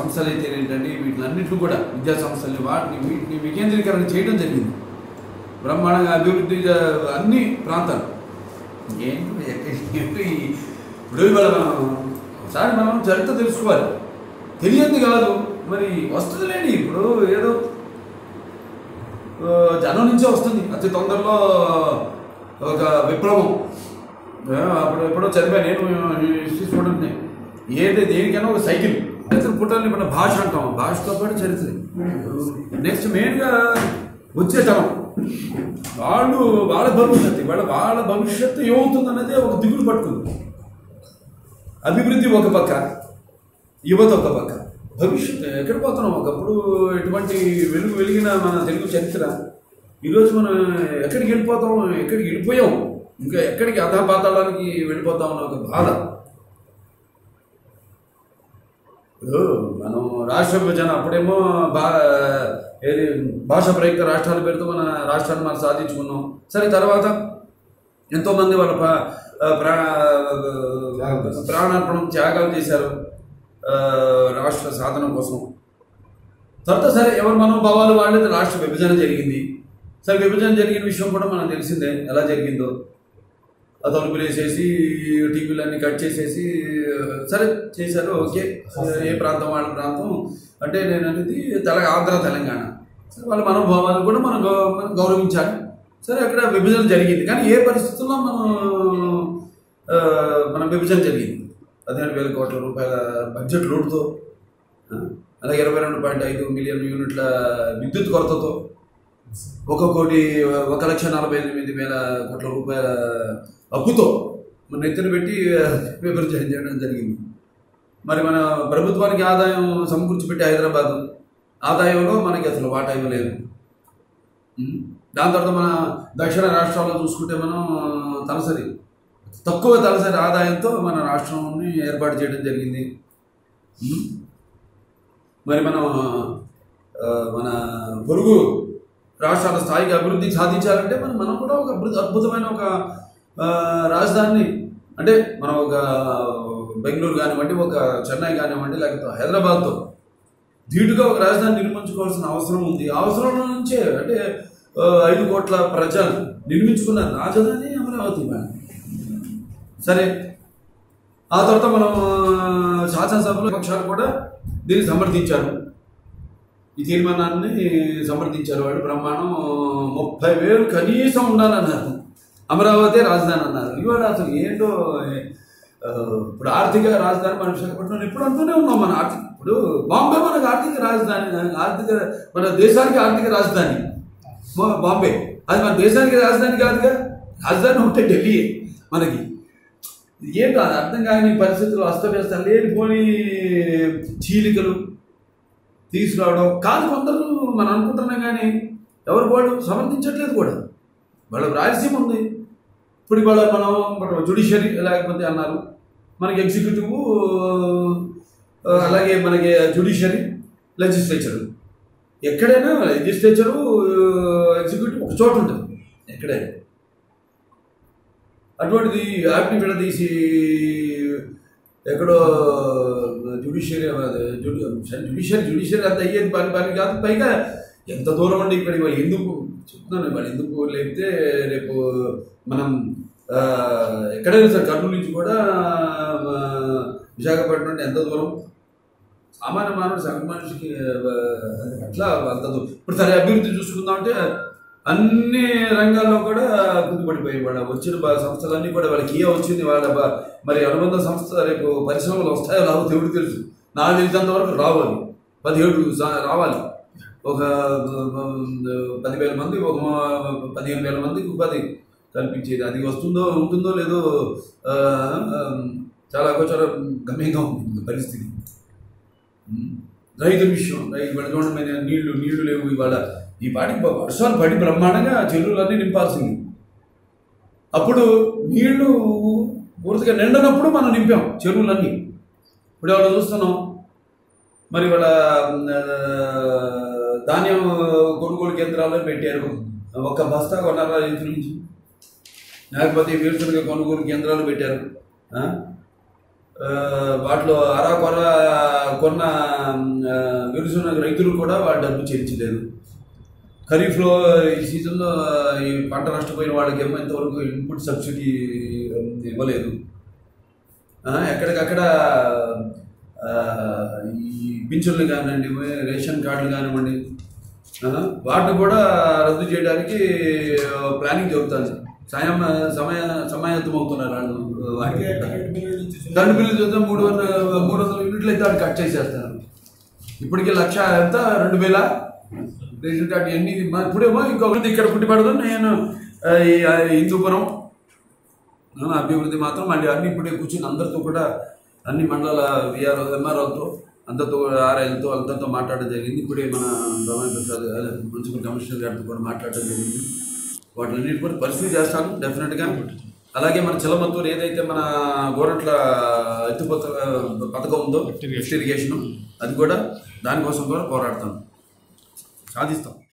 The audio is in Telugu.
సంస్థలు అయితే ఏంటండి వీటిలన్నింటినీ కూడా విద్యా సంస్థల్ని వాటిని వీటిని వికేంద్రీకరణ చేయడం జరిగింది బ్రహ్మాండంగా అభివృద్ధి జ- అన్ని ప్రాంతాలు ఏంటి ఎక్కడ- ఏంటి ఇప్పుడు ఇవాళ మనం ఒకసారి మనం చరిత్ర తెలుసుకోవాలి తెలియంది కాదు మరి వస్తుంది లేండి ఇప్పుడు ఏదో ఆ, జనం నుంచే వస్తుంది అతి తొందరలో ఒక విప్లవం ఆ, అప్పుడు ఎప్పుడో చదివా నేను హిస్టరీ స్టూడెంట్ని ఏది దేనికైనా ఒక సైకిల్ చరిత్ర పుట్టాలని మన భాష అంటాం భాషతో పాటు చరిత్ర నెక్స్ట్ మెయిన్గా వచ్చే తరం వాళ్ళు వాళ్ళ భవిష్యత్తు వాళ్ళ వాళ్ళ భవిష్యత్తు ఏమవుతుంది అన్నదే ఒక దిగులు పట్టుకుంది అభివృద్ధి ఒక పక్క యువత ఒక పక్క భవిష్యత్తు ఎక్కడ పోతున్నాం ఒకప్పుడు ఎటువంటి వెలుగు వెలిగిన మన తెలుగు చరిత్ర ఈరోజు మనం ఎక్కడికి వెళ్ళిపోతాం ఎక్కడికి వెళ్ళిపోయాం ఇంకా ఎక్కడికి అధాపాతాళానికి వెళ్ళిపోతాం అన్న ఒక బాధ ఇప్పుడు మనం రాష్ట్ర విభజన అప్పుడేమో బా ఏది భాష ప్రయుక్త రాష్ట్రాల పేరుతో మన రాష్ట్రాన్ని మనం సాధించుకున్నాం సరే తర్వాత ఎంతోమంది వాళ్ళ ప్రా- ప్రా ప్రాణార్పణం త్యాగాలు చేశారు ఆ, రాష్ట్ర సాధన కోసం తర్వాత సరే ఎవరి మనోభావాలు వాళ్ళది రాష్ట్ర విభజన జరిగింది సరే విభజన జరిగిన విషయం కూడా మనకు తెలిసిందే ఎలా జరిగిందో ఆ తలుపులు వేసేసి టీవీలన్నీ కట్ చేసేసి సరే చేశారు ఓకే ఏ ప్రాంతం వాళ్ళ ప్రాంతం అంటే నేను అనేది తెల ఆంధ్ర తెలంగాణ సరే వాళ్ళ మనోభావాలు కూడా మనం గౌ- మనం గౌరవించాలి సరే అక్కడ విభజన జరిగింది కానీ ఏ పరిస్థితుల్లో మనం ఆ, మన విభజన జరిగింది పదిహేడు వేల కోట్ల రూపాయల బడ్జెట్ లోటుతో ఆ, అలాగే ఇరవై రెండు పాయింట్ ఐదు మిలియన్ యూనిట్ల విద్యుత్ కొరతతో ఒక కోటి ఒక లక్ష నలభై ఎనిమిది వేల కోట్ల రూపాయల అప్పుతో మన ఎత్తున పెట్టి విభజన చేయడం జరిగింది మరి మన ప్రభుత్వానికి ఆదాయం సమకూర్చిపెట్టి హైదరాబాద్ ఆదాయంలో మనకి అసలు వాటా ఇవ్వలేదు ఉం? దాని తర్వాత మన దక్షిణ రాష్ట్రాల్లో చూసుకుంటే మనం తలసరి తక్కువ తలసరి ఆదాయంతో మన రాష్ట్రాన్ని ఏర్పాటు చేయడం జరిగింది ఉం? మరి మనం ఆ, మన పొరుగు రాష్ట్రాల స్థాయికి అభివృద్ధి సాధించాలంటే మనం మనం కూడా ఒక అద్భుత- అద్భుతమైన ఒక ఆ, రాజధానిని అంటే మనం ఒక బెంగళూరు కానివ్వండి ఒక చెన్నై కానివ్వండి లేకపోతే హైదరాబాద్తో ధీటుగా ఒక రాజధాని నిర్మించుకోవాల్సిన అవసరం ఉంది ఆ అవసరం నుంచే అంటే ఆ, ఐదు కోట్ల ప్రజలు నిర్మించుకున్న రాజధాని అమరావతి మేడం. సరే ఆ తర్వాత మనం ఆ, శాసనసభలో పక్షాలు కూడా దీన్ని సమర్థించారు ఈ తీర్మానాన్ని సమర్థించారు వాళ్ళు బ్రహ్మాండం ముప్పై వేలు కనీసం ఉండాలన్నారు అమరావతి రాజధాని అన్నారు ఇవాళ అసలు ఏంటో ఆ, ఇప్పుడు ఆర్థిక రాజధాని మన విశాఖపట్నం ఇప్పుడు అంటూనే ఉన్నాం మన ఆర్థిక ఇప్పుడు బాంబే మనకు ఆర్థిక రాజధాని ఆర్థిక మన దేశానికి ఆర్థిక రాజధాని బా- బాంబే అది మన దేశానికి రాజధాని కాదుగా రాజధాని ఉంటే ఢిల్లీ మనకి ఏంటో అది అర్థం కాని పరిస్థితులు అస్తవ్యస్తం లేనిపోని చీలికలు తీసుకురావడం కాదు కొందరు మనం అనుకుంటున్నాం కానీ ఎవరు వాళ్ళు సమర్థించట్లేదు కూడా వాళ్ళ రాయలసీమ ఉంది ఇప్పుడు ఇవాళ మనం జుడిషియరీ లేకపోతే అన్నారు మనకి ఎగ్జిక్యూటివ్ ఆ, అలాగే మనకి జుడిషియరీ లెజిస్లేచర్ ఎక్కడైనా లెజిస్లేచరు ఎగ్జిక్యూటివ్ ఒక చోట ఉంటుంది ఎక్కడైనా అటువంటిది యాప్ని విడదీసి ఎక్కడో జుడిషియరీ జుడిషియరీ జుడిషియరీ అంత అయ్యేది పని పని కాదు పైగా ఎంత దూరం అండి ఇక్కడ ఇవాళ ఎందుకు చెప్తున్నాను ఇవాళ ఎందుకు లేకపోతే రేపు మనం ఆ, ఎక్కడైనా సరే కర్నూలు నుంచి కూడా ఆ, విశాఖపట్నం నుండి ఎంత దూరం సామాన్య మానవుడు సగం మనిషికి ఆ, అట్లా అంత దూరం ఇప్పుడు సరే అభివృద్ధి చూసుకుందామంటే అన్ని రంగాల్లో కూడా కుంగిపడిపోయి వాళ్ళ వచ్చిన బ- సంస్థలన్నీ కూడా వాళ్ళకి ఏ వచ్చింది వాళ్ళ బ- మరి అనుబంధ సంస్థ రేపు పరిశ్రమలు వస్తాయో రావో దేవుడికి తెలుసు నాకు తెలిసినంత వరకు రావాలి పదిహేడు సా- రావాలి ఒక ఆ, పదివేల మంది ఒక మా- పదిహేను వేల మందికి ఉపాధి కల్పించేది అది వస్తుందో ఉంటుందో లేదో ఆ, ఆ, చాలా గోచర గమ్యంగా ఉంది పరిస్థితి ఉమ్. రైతు విషయం రైతు ఇవాళ చూడండి మరి నీళ్లు నీళ్లు లేవు ఇవాళ ఈ పాటికి బ- వర్షాలు పడి బ్రహ్మాండంగా చెరువులన్నీ నింపాల్సింది అప్పుడు నీళ్లు పూర్తిగా నిండనప్పుడు మనం నింపాం చెరువులన్నీ ఇప్పుడు ఎవరు చూస్తున్నాం మరి వాళ్ళ ధాన్యం కొనుగోలు కేంద్రాల్లో పెట్టారు ఒక బస్తా కొన్నారా రైతుల నుంచి లేకపోతే వేరుశనగ కొనుగోలు కేంద్రాలు పెట్టారు ఆ? ఆ, వాటిలో అరా కొర కొన్న ఆ, వెలుసున్న రైతులు కూడా వాళ్ళ డబ్బు చెల్లించలేదు ఖరీఫ్లో ఈ సీజన్లో ఈ పంట నష్టపోయిన వాళ్ళకి ఏమో ఇంతవరకు ఇన్పుట్ సబ్సిడీ ఇవ్వలేదు ఆ, ఎక్కడికక్కడ ఆ, ఈ పింఛన్లు కానివ్వండి రేషన్ కార్డులు కానివ్వండి ఆ, వాటిని కూడా రద్దు చేయడానికి ప్లానింగ్ జరుగుతుంది సమయం సమయ సమాయత్తం అవుతున్నారు వాళ్ళు వాటికి కరెంట్ బిల్లు చూద్దాం మూడు వందల మూడు వందల యూనిట్లు అయితే వాళ్ళు కట్ చేసేస్తారు ఇప్పటికి లక్ష ఎంత రెండు వేల రేషన్ కార్డు ఎన్ని మా- ఇప్పుడేమో ఇంకొకటి ఇక్కడ పుట్టిపడదు నేను ఆ, ఈ ఆ, హిందూపురం ఆ, అభివృద్ధి మాత్రం మళ్ళీ అన్ని ఇప్పుడే కూర్చుని అందరితో కూడా అన్ని మండల విఆర్ ఎంఆర్ఓలతో అందరితో ఆర్ఐలతో అందరితో మాట్లాడడం జరిగింది ఇప్పుడే మన రమణ ప్రసాద్ అదే, మున్సిపల్ కమిషనర్ గారితో కూడా మాట్లాడడం జరిగింది వాటిని కూడా పరిశీలి చేస్తాను డెఫినెట్గా అలాగే మన చిలమత్తూరు ఏదైతే మన గోరంట్ల ఎత్తిపోత పథకం ఉందో ఇరిగేషన్ అది కూడా దానికోసం కూడా పోరాడతాం సాధిస్తాం